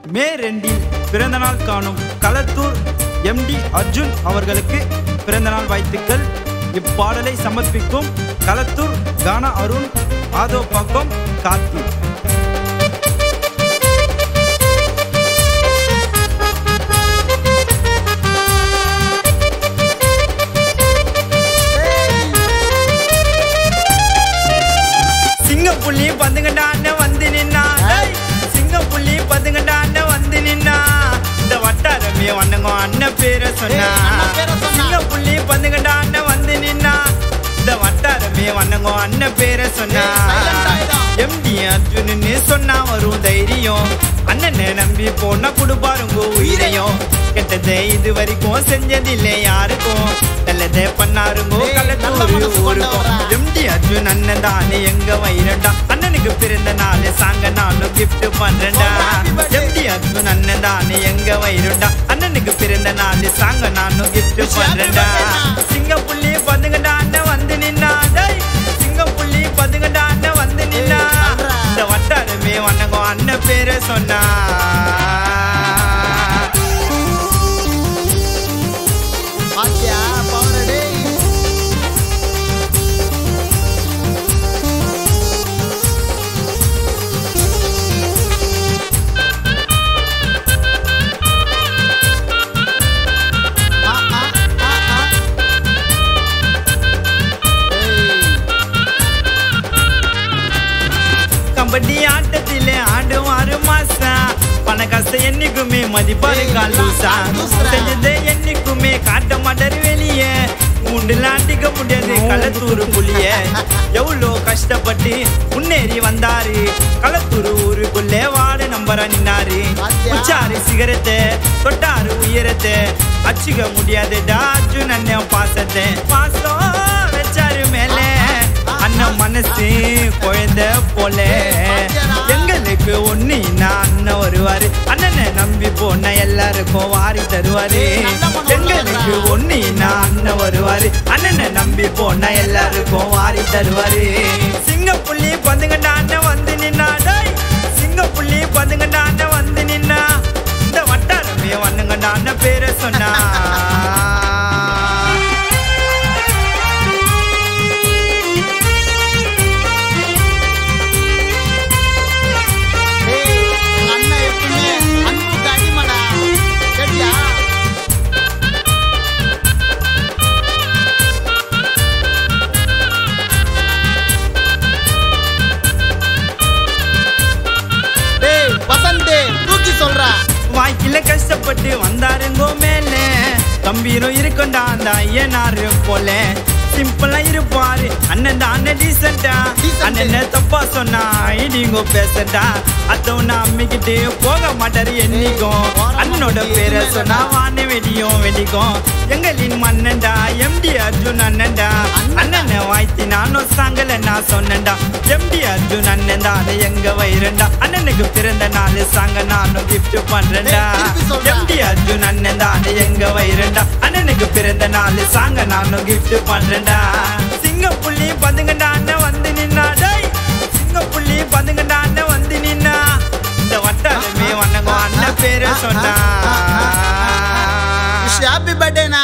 மே ரெண்டில் பிறந்தநாள் காணும் களத்தூர் எம்டி அர்ஜுன் அவர்களுக்கு பிறந்தநாள் வாழ்த்துக்கள் இப்பாடலை சமர்ப்பிக்கும் களத்தூர் கானா அருண் ஆதோ பாக்கம் கார்த்தி சிங்கப்புள்ளி பந்துங்கடா அண்ணன் வந்து நின்னா டேய், சிங்கப்புள்ளி பந்துங்கடா அண்ணன் வந்து நின்னா இந்த வட்டாரமே வண்ணங்க அண்ணன் பேரை சொன்னா ஏய், அண்ணன் பேரை சொன்னா. சிங்கப்புள்ளி பந்துங்கடா அண்ணன் வந்து நின்னா இந்த வட்டாரமே வண்ணங்க அண்ணன் பேரை சொன்னா ஏய், silent ஆயிடா. எம்டி அர்ஜுனன்னு சொன்னா வரும் தைரியம் அண்ணனை நம்பி போனா கொடுப்பாருங்க உயிரையும் கெட்டதை இது வரைக்கும் செஞ்சதில்லை யாருக்கும் நல்லதே பண்ணாருங்கோ ஏய், நல்ல கள்ளத்தூர் மனசு ஊருக்கும் கொண்டவரா. எம்டி அர்ஜுன் அண்ணன் தானே எங்க வைரண்டா அண்ணனுக்கு பிறந்த நாள் சாங்க நானும் கிஃப்ட் பண்றேன்டா Oh, happy birthday. MD Arjun அண்ணன் தானே எங்க வைரண்டா அண்ணனுக்கு பிறந்த நாள் சாங்க நானும் கிஃப்ட் Wish happy பண்றேன்டா birthday, சிங்கப்புள்ளி பதுங்கடா அண்ணன் வந்து நின்னா டேய் சிங்கப்புள்ளி பதுங்கடா அண்ணன் வந்து நின்னா ஏய், சொல்றா. இந்த வட்டாரமே வண்ணங்கோ அண்ணன் பேரை சொன்னா பாத்தியா பவர டேய் ஆ, ஆ, ஆ, ஆ. ஏய், கபடி ஆட்டத்திலே ஆடும் ஆறு மாசம் பண காசு என்னைக்குமே மதிப்பாரு ஏய், காலூசா நான் லூசுடா. செஞ்சது என்னைக்குமே காட்ட மாட்டாரு வெளியே உண்டுல ஆட்டிக்க முடியாது களத்தூர் புலிய எவ்வளோ கஷ்டப்பட்டு முன்னேறி வந்தாரு களத்தூர் ஊருக்குள்ளே வார்டு நம்பரா நின்னாரு பாத்தியா? உச்சாரு சிகரத்தை தொட்டாரு உயரத்தை அச்சுக்க முடியாதுடா அர்ஜுன் அண்ணன் பாசத்தை பாசம் வச்சாரு மேலே அண்ணன் மனசு குழந்தை போல எங்களுக்கு ஒண்ணு அண்ணன் வருவாரு அண்ணனை நம்பி போன எல்லாருக்கும் வாரி தருவாரு எங்களுக்கு ஒண்ணு அண்ணன் வருவாரு அண்ணனை நம்பி போன எல்லாருக்கும் வாரி தருவாரு சிங்கப்புள்ளி பந்துங்கண்டா அண்ணன் வந்து நின்னா டேய் சிங்கப்புள்ளி பந்துங்கண்டா அண்ணன் வந்து நின்னா இந்த வட்டாரமே வந்துங்கண்டா அண்ணன் பேரை சொன்னா ஏய், உங்க அண்ணன் எப்பவுமே அன்புக்கு அடிமைடா. கேட்டியா? டேய், வசந்த், தூக்கி சொல்றா. வாய்க்கில கஷ்டப்பட்டு வந்தாருங்கோ மேல கம்பீரம் இருக்குண்டா அந்த ஐயனாரு போல சிம்பிளா இருப்பாரு அண்ணன் தான் அண்ணன் டீசெண்டா Decent. அண்ணன் தப்பா சொன்னா ஐடிங்கோ பேசட்டா அத்தவன அம்மிக்கிட்டு போக மாட்டாரு என்னைக்கும் அண்ணனோட பேரை சொன்னா வான வெடியும் வெடிக்கும் எங்களின் மன்னன்டா எம்டி அர்ஜுன் அண்ணன்டா அண்ணன் வாய்த்தி நானும் சாங்கல நான் சொன்னேன்டா எம்டி அர்ஜுன் அண்ணன் தான் அது எங்க வைரண்டா அண்ணனுக்கு பிறந்த நாள் சாங்க நானும் கிஃப்ட் பண்றேன்டா ஏய், திருப்பி சொல்றா. எம்டி அர்ஜுன் அண்ணன் தான் அது எங்க வைரண்டா அண்ணனுக்கு பிறந்த நாள் சாங்க நானும் கிஃப்ட் பண்றேன்டா சிங்கப்புள்ளி பதுங்கண்டா அண்ணன் வந்து நின்னா டேய் சிங்கப்புள்ளி பதுங்கண்டா அண்ணன் வந்து நின்னா இந்த வட்டாரமே வண்ணங்கோ அண்ணன் பேரை சொன்னா Wish you happy birthday, நா.